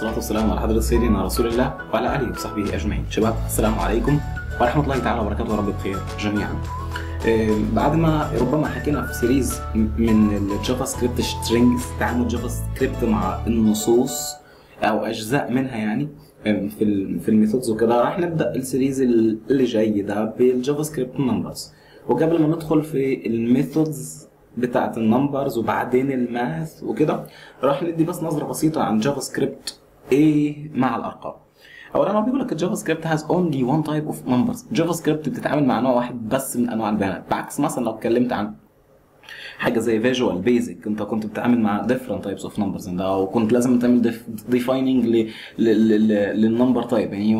والصلاة والسلام على حضرة سيدنا رسول الله وعلى آله وصحبه أجمعين شباب السلام عليكم ورحمة الله تعالى وبركاته ورب بخير جميعا آه، بعد ما ربما حكينا في سيريز من الجافا سكريبت سترينجز تعامل جافا سكريبت مع النصوص او اجزاء منها يعني آه، في ال في الميثودز وكده راح نبدا السيريز اللي جاي ده بالجافا سكريبت نمبرز وقبل ما ندخل في الميثودز بتاعت النمبرز وبعدين الماث وكده راح ندي بس نظره بسيطه عن جافا سكريبت ايه مع الارقام اولا هو بيقول لك الجافا سكريبت هاز اونلي وان تايب اوف نمبرز جافا سكريبت بتتعامل مع نوع واحد بس من انواع البيانات بعكس مثلا لو اتكلمت عن حاجه زي فيجوال بيزك انت كنت بتتعامل مع different types of numbers انت وكنت لازم تعمل defining للنمبر تايب يعني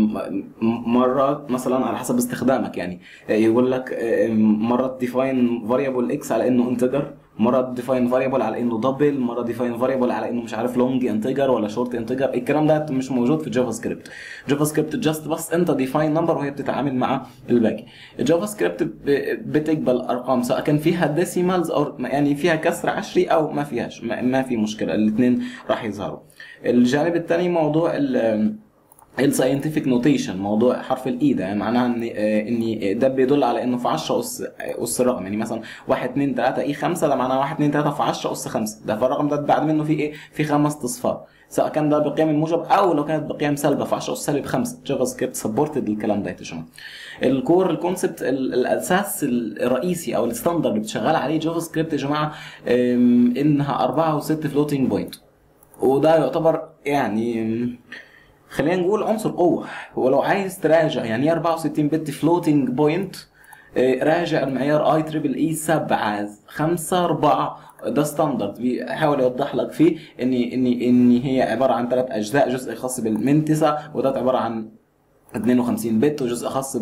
مره مثلا على حسب استخدامك يعني يقول لك مره define variable x على انه integer مره ديفاين فاريبل على انه دبل مره ديفاين فاريبل على انه مش عارف لونج انتجر ولا شورت انتجر الكلام ده مش موجود في جافا سكريبت جافا سكريبت جاست بس انت ديفاين نمبر وهي بتتعامل مع الباقي جافا سكريبت بتقبل ارقام سواء كان فيها ديسيمالز او يعني فيها كسر عشري او ما فيهاش ما في مشكله الاثنين راح يظهروا الجانب الثاني موضوع ال الساينتفك نوتيشن موضوع حرف الاي ده يعني معناها ان ان ده بيدل على انه في 10 اس اس الرقم يعني مثلا 1 2 3 اي 5 ده معناها 1 2 3 في 10 اس 5 ده فالرقم ده بعد منه فيه ايه؟ في خمس اصفار سواء كان ده بقيم الموجب او لو كانت بقيم سالبه في 10 اس سالب 5 جافا سكريبت سبورتد الكلام ده يا جماعه الكور الكونسبت الاساس الرئيسي او الستاندرد اللي بتشغل عليه جافا سكريبت يا جماعه انها 4 و6 فلوتنج بوينت وده يعتبر يعني خلينا نقول عنصر قوة ولو عايز تراجع يعني ايه 64 بت فلوتنج بوينت راجع المعيار اي تريبل اي 7 5 4 ده ستاندرد بيحاول يوضح لك فيه ان ان ان هي عباره عن ثلاث اجزاء جزء خاص بالمنتسه وده عباره عن 52 بت وجزء خاص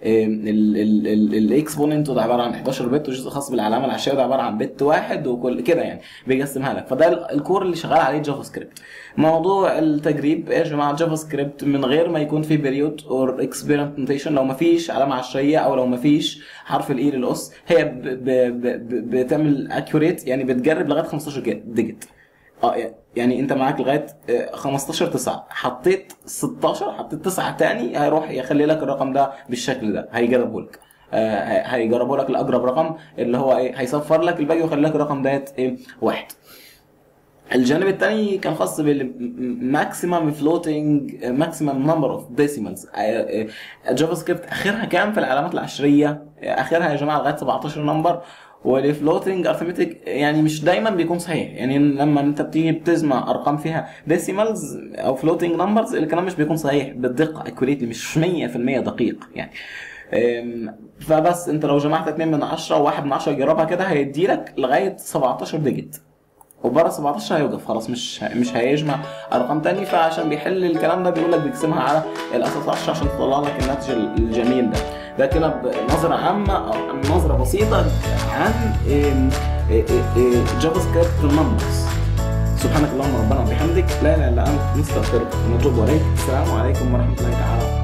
بالاكسبوننت وده عباره عن 11 بت وجزء خاص بالعلامه العشريه وده عباره عن بت واحد وكل كده يعني بيقسمها لك فده الكور اللي شغال عليه جافا سكريبت موضوع التجريب يا جماعه جافا سكريبت من غير ما يكون في بيريود اور اكسبيرمنتيشن لو ما فيش علامه عشريه او لو ما فيش حرف الاي للاس هي ب ب ب بتعمل اكيوريت يعني بتجرب لغايه 15 ديجيت اه يعني انت معاك لغايه 15 9 حطيت 16 حطيت 9 تاني هيروح يخلي لك الرقم ده بالشكل ده هيجربه لك آه هيجربوا لك الاقرب رقم اللي هو ايه هيصفر لك الباقي ويخلي لك الرقم ديت ايه واحد الجانب الثاني كان خاص بالماكسيمم فلوتنج ماكسيمم نمبر اوف ديسيمالز جافا سكريبت اخرها كام في العلامات العشريه اخرها يا جماعه لغايه 17 نمبر والفلوتنج ارثمتك يعني مش دايما بيكون صحيح يعني لما انت بتيجي بتجمع ارقام فيها ديسيمالز او فلوتنج نمبرز الكلام مش بيكون صحيح بالدقه اكوريتلي مش 100% دقيق يعني فبس انت لو جمعت 2 من 10 و1 من 10 جربها كده هيدي لك لغايه 17 ديجيت وبره 17 هيوقف خلاص مش مش هيجمع ارقام تاني فعشان بيحل الكلام ده بيقول لك بيقسمها على الاساس 10 عشان تطلع لك الناتج الجميل ده ده كده بنظره عامه او نظره بسيطه عن جافا سكريبت نمبرز سبحانك اللهم ربنا وبحمدك لا اله الا انت نستغفرك ونتوب اليك السلام عليكم ورحمه الله تعالى